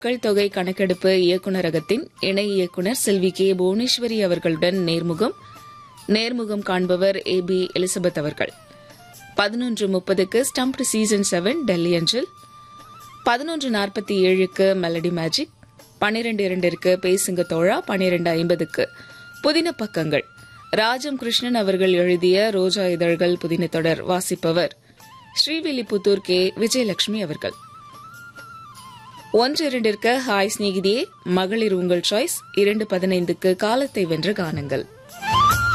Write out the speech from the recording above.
மக்கள் தொகை கணக்கெடுப்பு இயக்குநரகத்தின் இணை இயக்குநர் செல்வி கே புவனேஸ்வரி அவர்களுடன் நேர்முகம் நேர்முகம் காண்பவர் ஏ பி எலிசபெத் அவர்கள் பதினொன்று முப்பதுக்கு ஸ்டம்ப்டு சீசன் செவன் டெல்லி அஞ்சல் பதினொன்று நாற்பத்தி ஏழுக்கு மெலடி மேஜிக் பன்னிரண்டு இரண்டிற்கு பேசுங்க தோழா பன்னிரண்டு ஐம்பதுக்கு புதின பக்கங்கள் ராஜம் கிருஷ்ணன் அவர்கள் எழுதிய ரோஜா இதழ்கள் புதின தொடர் வாசிப்பவர் ஸ்ரீவில்லிபுத்தூர் கே விஜயலட்சுமி அவர்கள் ஒன்று இரண்டிற்கு ஹாய் சிநேகிதியே மகளிர் உங்கள் சாய்ஸ் இரண்டு பதினைந்துக்கு காலத்தை வென்ற கானங்கள்